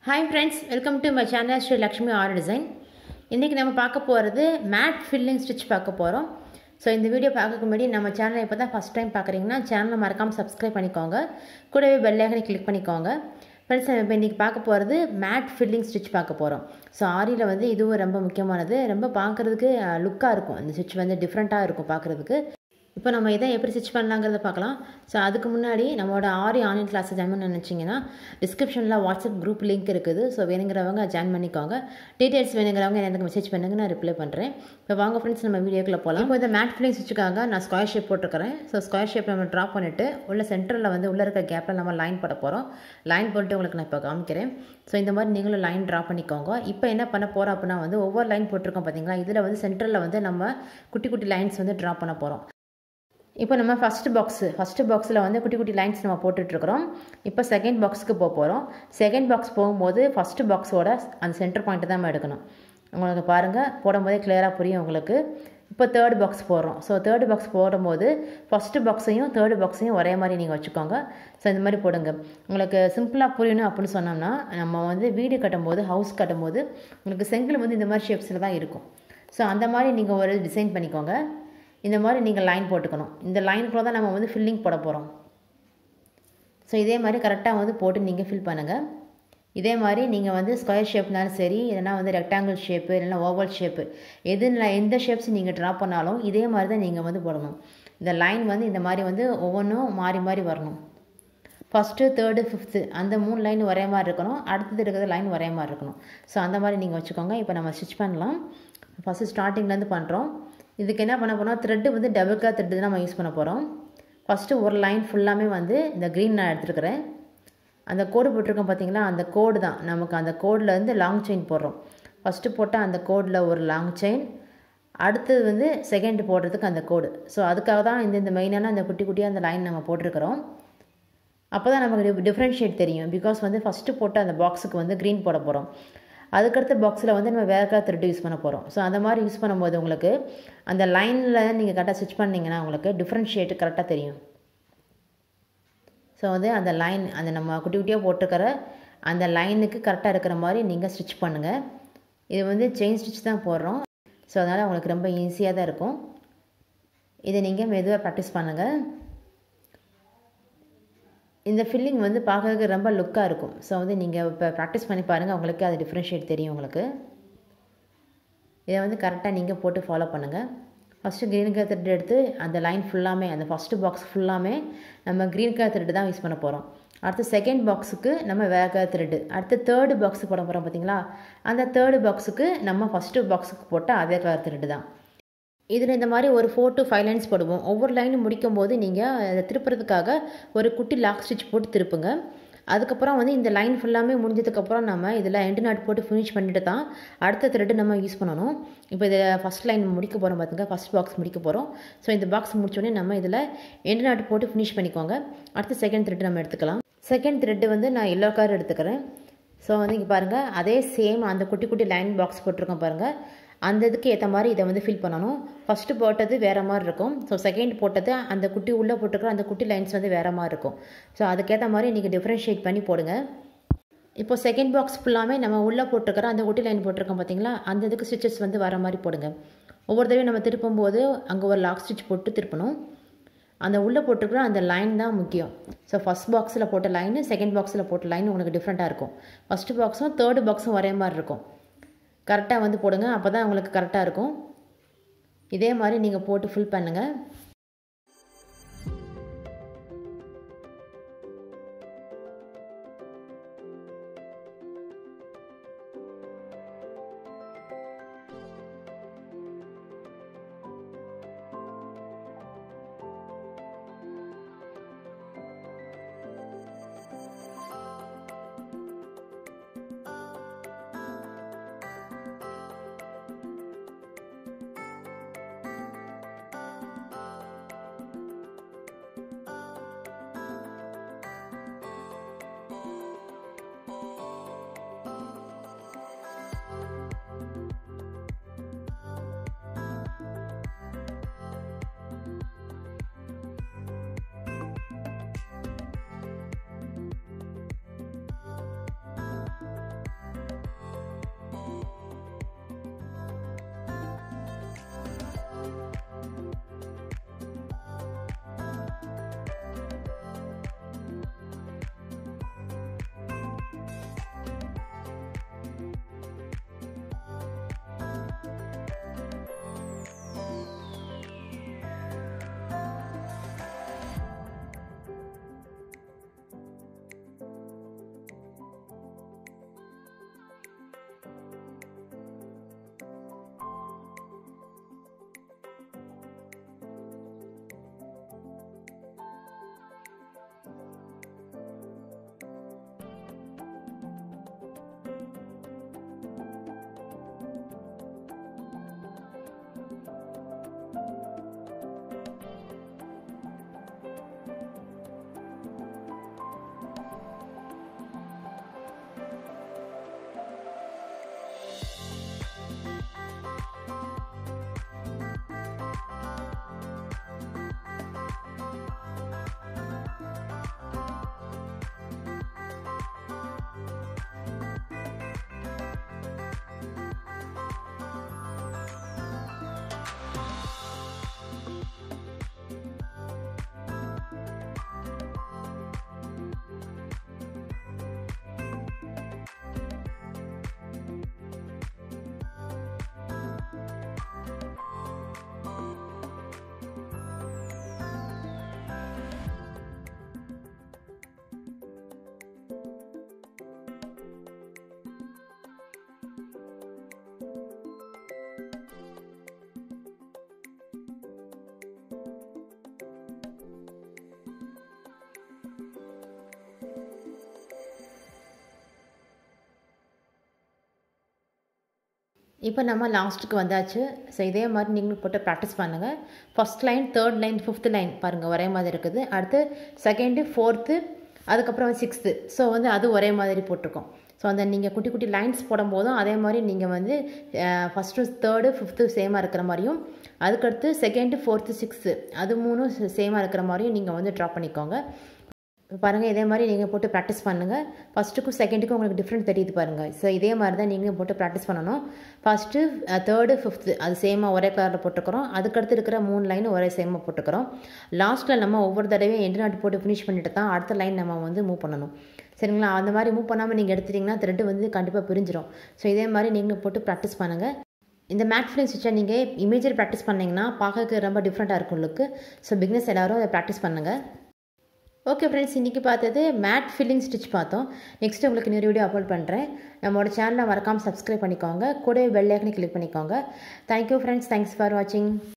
hi friends welcome to my channel Sri Lakshmi R design இன்றைக்கி நம்ம பார்க்க போகிறது மேட் ஃபில்லிங் ஸ்டிச் பார்க்க போகிறோம் ஸோ இந்த வீடியோ பார்க்கறதுக்கு முன்னாடி நம்ம சேனலை இப்போ தான் ஃபஸ்ட் டைம் பார்க்குறீங்கன்னா சேனலை மறக்காமல் சப்ஸ்கிரைப் பண்ணிக்கோங்க கூடவே பெல்லைக்கனை கிளிக் பண்ணிக்கோங்க ஃப்ரெண்ட்ஸ் நம்ம இப்போ இன்றைக்கி பார்க்க போகிறது மேட் ஃபில்லிங் ஸ்டிச் பார்க்க போகிறோம் ஸோ ஆரியில் வந்து இதுவும் ரொம்ப முக்கியமானது ரொம்ப பார்க்குறதுக்கு லுக்காக இருக்கும் அந்த ஸ்டிச் வந்து டிஃப்ரெண்ட்டாக இருக்கும் பார்க்குறதுக்கு இப்போ நம்ம இதை எப்படி ஸ்டிச் பண்ணலாங்கிறத பார்க்கலாம் ஸோ அதுக்கு முன்னாடி நம்மளோட ஆரி ஆன்லைன் கிளாஸ் ஜாயின் பண்ண நினச்சிங்கன்னா டிஸ்கிரிப்ஷனில் வாட்ஸ்அப் குரூப் லிங்க் இருக்குது ஸோ வேணுங்கிறவங்க ஜாயின் பண்ணிக்கோங்க டீட்டெயில்ஸ் வேணுங்கிறவங்க எனக்கு மெசேஜ் பண்ணுங்க நான் ரிப்ளை பண்ணுறேன் இப்போ வாங்க ஃப்ரெண்ட்ஸ் நம்ம வீடியோக்குள்ளே போகலாம் இப்போ இந்த மேட் ஃபில்லிங் ஸ்டிச்சுக்காக நான் ஸ்கொயர் ஷேப் போட்டிருக்கிறேன் ஸோ ஸ்கொயர் ஷேப் நம்ம ட்ராப் பண்ணிவிட்டு உள்ள சென்டரில் வந்து உள்ளே இருக்க கேப்பில் நம்ம லைன் போட போகிறோம் லைன் போட்டு உங்களுக்கு நான் இப்போ காமிக்கிறேன் ஸோ இந்த மாதிரி நீங்களும் லைன் ட்ரா பண்ணிக்கோங்க இப்போ என்ன பண்ண போகிறோம் அப்படின்னா வந்து ஒவ்வொரு லைன் போட்டிருக்கோம் பார்த்தீங்களா இதில் வந்து சென்டரில் வந்து நம்ம குட்டி குட்டி லைன்ஸ் வந்து ட்ரா பண்ண போகிறோம் இப்போ நம்ம ஃபஸ்ட்டு பாக்ஸு ஃபஸ்ட்டு பாக்ஸில் வந்து குட்டி குட்டி லைன்ஸ் நம்ம போட்டுட்ருக்குறோம் இப்போ செகண்ட் பாக்ஸுக்கு போக போகிறோம் செகண்ட் பாக்ஸ் போகும்போது ஃபஸ்ட்டு பாக்ஸோட அந்த சென்டர் பாயிண்ட்டை தான் நம்ம எடுக்கணும் உங்களுக்கு பாருங்கள் போடும்போதே கிளியராக புரியும் உங்களுக்கு இப்போ தேர்ட் பாக்ஸ் போடுறோம் ஸோ தேர்ட் பாக்ஸ் போடும்போது ஃபஸ்ட்டு பாக்ஸையும் தேர்டு பாக்ஸையும் ஒரே மாதிரி நீங்கள் வச்சுக்கோங்க ஸோ இந்த மாதிரி போடுங்க உங்களுக்கு சிம்பிளாக புரியணும் அப்படின்னு சொன்னோம்னா நம்ம வந்து வீடு கட்டும்போது ஹவுஸ் கட்டும்போது உங்களுக்கு செங்கல் வந்து இந்த மாதிரி ஷேப்ஸில் தான் இருக்கும் ஸோ அந்த மாதிரி நீங்கள் ஒரு டிசைன் பண்ணிக்கோங்க இந்த மாதிரி நீங்கள் லைன் போட்டுக்கணும் இந்த லைனுக்குள்ளே தான் நம்ம வந்து ஃபில்லிங் போட போகிறோம் ஸோ இதே மாதிரி கரெக்டாக வந்து போட்டு நீங்கள் ஃபில் பண்ணுங்கள் இதே மாதிரி நீங்கள் வந்து ஸ்கொயர் ஷேப்னாலும் சரி இல்லைனா வந்து ரெக்டாங்கிள் ஷேப்பு இல்லைனா ஓவல் ஷேப்பு எது எந்த ஷேப்ஸ் நீங்கள் ட்ரா பண்ணாலும் இதே மாதிரி தான் நீங்கள் வந்து போடணும் இந்த லைன் வந்து இந்த மாதிரி வந்து ஒவ்வொன்றும் மாறி மாறி வரணும் ஃபஸ்ட்டு தேர்டு ஃபிஃப்த்து அந்த மூணு லைன் ஒரே மாதிரி இருக்கணும் அடுத்தது இருக்கிற லைன் ஒரே மாதிரி இருக்கணும் ஸோ அந்த மாதிரி நீங்கள் வச்சுக்கோங்க இப்போ நம்ம ஸ்டிச் பண்ணலாம் ஃபஸ்ட்டு ஸ்டார்டிங்லேருந்து பண்ணுறோம் இதுக்கு என்ன பண்ண போகிறோம் த்ரெட்டு வந்து டபுள் கலர் த்ரெட்டு தான் நம்ம யூஸ் பண்ண போகிறோம் ஃபஸ்ட்டு ஒரு லைன் ஃபுல்லாமே வந்து இந்த க்ரீன் நான் எடுத்துருக்கிறேன் அந்த கோடு போட்டிருக்கோம் பார்த்தீங்களா அந்த கோடு தான் நமக்கு அந்த கோடில் வந்து லாங் செயின் போடுறோம் ஃபஸ்ட்டு போட்டால் அந்த கோடில் ஒரு லாங் செயின் அடுத்தது வந்து செகண்ட் போடுறதுக்கு அந்த கோடு ஸோ அதுக்காக தான் இந்த இந்த மெயினான அந்த குட்டி குட்டியாக அந்த லைன் நம்ம போட்டிருக்கிறோம் அப்போ தான் நமக்கு டிஃப்ரென்ஷியேட் தெரியும் பிகாஸ் வந்து ஃபஸ்ட்டு போட்ட அந்த பாக்ஸுக்கு வந்து க்ரீன் போட போகிறோம் அதுக்கடுத்த பாக்ஸில் வந்து நம்ம வேறு கலர் த்ரெட்டு யூஸ் பண்ண போகிறோம் ஸோ அந்த மாதிரி யூஸ் பண்ணும்போது உங்களுக்கு அந்த லைனில் நீங்கள் கரெக்டாக ஸ்டிச் பண்ணிங்கன்னா உங்களுக்கு டிஃப்ரென்ஷியேட்டு கரெக்டாக தெரியும் ஸோ வந்து அந்த லைன் அந்த நம்ம குட்டி குட்டியாக போட்டிருக்கிற அந்த லைனுக்கு கரெக்டாக இருக்கிற மாதிரி நீங்கள் ஸ்டிச் பண்ணுங்கள் இது வந்து செயின் ஸ்டிச் தான் போடுறோம் ஸோ அதனால் உங்களுக்கு ரொம்ப ஈஸியாக தான் இருக்கும் இதை நீங்கள் மெதுவாக ப்ராக்டிஸ் பண்ணுங்கள் இந்த ஃபில்லிங் வந்து பார்க்கறதுக்கு ரொம்ப லுக்காக இருக்கும் ஸோ வந்து நீங்கள் இப்போ ப்ராக்டிஸ் பண்ணி பாருங்கள் உங்களுக்கு அது டிஃப்ரென்ஷியேட் தெரியும் உங்களுக்கு இதை வந்து கரெக்டாக நீங்கள் போட்டு ஃபாலோ பண்ணுங்கள் ஃபஸ்ட்டு க்ரீன் கலர் த்ரெட் எடுத்து அந்த லைன் ஃபுல்லாமே அந்த ஃபஸ்ட்டு பாக்ஸ் ஃபுல்லாமே நம்ம க்ரீன் கலர் த்ரெட்டு தான் யூஸ் பண்ண போகிறோம் அடுத்து செகண்ட் பாக்ஸுக்கு நம்ம வேறு கலர் த்ரெட்டு அடுத்து தேர்டு பாக்ஸுக்கு போட போகிறோம் பார்த்தீங்களா அந்த தேர்டு பாக்ஸுக்கு நம்ம ஃபஸ்ட்டு பாக்ஸுக்கு போட்ட அதே கலர் த்ரெட்டு தான் இதில் இந்த மாதிரி ஒரு ஃபோர் டு ஃபைவ் லைன்ஸ் போடுவோம் ஒவ்வொரு லைனும் முடிக்கும் போது நீங்கள் அதை திருப்புறதுக்காக ஒரு குட்டி லாக் ஸ்டிச் போட்டு திருப்புங்க அதுக்கப்புறம் வந்து இந்த லைன் ஃபுல்லாமே முடிஞ்சதுக்கப்புறம் நம்ம இதில் எண்டு நாட் போட்டு ஃபினிஷ் பண்ணிட்டு தான் அடுத்த த்ரெட்டு நம்ம யூஸ் பண்ணணும் இப்போ இதில் ஃபஸ்ட் லைன் முடிக்க போகிறோம் பார்த்துங்க ஃபஸ்ட் பாக்ஸ் முடிக்க போகிறோம் ஸோ இந்த பாக்ஸ் முடிச்சோடனே நம்ம இதில் எண்டு நாட் போட்டு ஃபினிஷ் பண்ணிக்கோங்க அடுத்து செகண்ட் த்ரெட்டு நம்ம எடுத்துக்கலாம் செகண்ட் த்ரெட்டு வந்து நான் எல்லோ கலர் எடுத்துக்கிறேன் ஸோ வந்து இங்கே பாருங்கள் அதே சேம் அந்த குட்டி குட்டி லைன் பாக்ஸ் போட்டிருக்கோம் பாருங்கள் அந்த இதுக்கு ஏற்ற மாதிரி இதை வந்து ஃபில் பண்ணணும் ஃபஸ்ட்டு போட்டது வேறு மாதிரி இருக்கும் ஸோ செகண்ட் போட்டது அந்த குட்டி உள்ளே போட்டுக்கிற அந்த குட்டி லைன்ஸ் வந்து வேறு மாதிரி இருக்கும் ஸோ அதுக்கேற்ற மாதிரி நீங்கள் டிஃப்ரென்ஷியேட் பண்ணி போடுங்க இப்போ செகண்ட் பாக்ஸ் ஃபுல்லாமே நம்ம உள்ளே போட்டிருக்கிற அந்த குட்டி லைன் போட்டிருக்கோம் பார்த்தீங்களா அந்த இதுக்கு ஸ்டிச்சஸ் வந்து வர மாதிரி போடுங்க ஒவ்வொரு தடவையும் நம்ம திருப்பும் போது அங்கே ஒரு லாக் ஸ்டிச் போட்டு திருப்பணும் அந்த உள்ளே போட்டிருக்கிற அந்த லைன் தான் முக்கியம் ஸோ ஃபஸ்ட் பாக்ஸில் போட்ட லைனு செகண்ட் பாக்ஸில் போட்ட லைன் உங்களுக்கு டிஃப்ரெண்ட்டாக இருக்கும் ஃபஸ்ட்டு பாக்ஸும் தேர்டு பாக்ஸும் ஒரே மாதிரி இருக்கும் கரெக்டாக வந்து போடுங்க அப்போ தான் உங்களுக்கு கரெக்டாக இருக்கும் இதே மாதிரி நீங்கள் போட்டு ஃபில் பண்ணுங்கள் இப்போ நம்ம லாஸ்ட்டுக்கு வந்தாச்சு ஸோ இதே மாதிரி நீங்களும் போட்டு ப்ராக்டிஸ் பண்ணுங்கள் first line third line fifth line பாருங்கள் ஒரே மாதிரி இருக்குது அடுத்து செகண்டு ஃபோர்த்து அதுக்கப்புறம் சிக்ஸ்த்து ஸோ வந்து அது ஒரே மாதிரி போட்டிருக்கோம் ஸோ அந்த நீங்கள் குட்டி குட்டி லைன்ஸ் போடும்போதும் அதே மாதிரி நீங்கள் வந்து ஃபஸ்ட்டு தேர்டு ஃபிஃப்த்து சேமாக இருக்கிற மாதிரியும் அதுக்கடுத்து செகண்டு ஃபோர்த்து சிக்ஸ்த்து அது மூணும் சேமாக இருக்கிற மாதிரியும் நீங்கள் வந்து ட்ரா பண்ணிக்கோங்க பாருங்கள் இதே மாதிரி நீங்கள் போட்டு ப்ராக்டிஸ் பண்ணுங்கள் ஃபஸ்ட்டுக்கும் செகண்டுக்கும் உங்களுக்கு டிஃப்ரெண்ட் தெரியுது பாருங்கள் ஸோ இதே மாதிரி தான் நீங்கள் போட்டு ப்ராக்டிஸ் பண்ணணும் ஃபஸ்ட்டு தேர்டு ஃபிஃப்த்து அது சேமாக ஒரே கலரில் போட்டுக்கிறோம் அதுக்கடுத்து இருக்கிற மூணு லைன் ஒரே சேமாக போட்டுக்கிறோம் லாஸ்ட்டில் நம்ம ஒவ்வொரு தடவையும் எண்டு நாட்டு போட்டு ஃபினிஷ் பண்ணிட்டு தான் அடுத்த லைன் நம்ம வந்து மூவ் பண்ணணும் சரிங்களா அந்த மாதிரி மூவ் பண்ணாமல் நீங்கள் எடுத்துட்டிங்கன்னா த்ரெட்டு வந்து கண்டிப்பாக பிரிஞ்சிடும் ஸோ இதே மாதிரி நீங்கள் போட்டு ப்ராக்டிஸ் பண்ணுங்கள் இந்த மேட் ஃபிலிம் ஸ்டிச்சை நீங்கள் இமேஜில் ப்ராக்டிஸ் பண்ணிங்கன்னா பார்க்கறதுக்கு ரொம்ப டிஃப்ரெண்ட்டாக இருக்கும் லுக்கு ஸோ பிக்னஸ் எல்லோரும் அதை ப்ராக்டிஸ் பண்ணுங்கள் ஓகே ஃப்ரெண்ட்ஸ் இன்றைக்கி பார்த்தது மேட் ஃபில்லிங் ஸ்டிச் பார்த்தோம் நெக்ஸ்ட் உங்களுக்கு இன்னொரு வீடியோ அப்லோட் பண்ணுறேன் நம்மளோட சேனலை மறக்காமல் சப்ஸ்கிரைப் பண்ணிக்கோங்க கூட பெல் ஐக்கனை கிளிக் பண்ணிக்கோங்க தேங்க்யூ ஃப்ரெண்ட்ஸ் தேங்க்ஸ் ஃபார் வாட்சிங்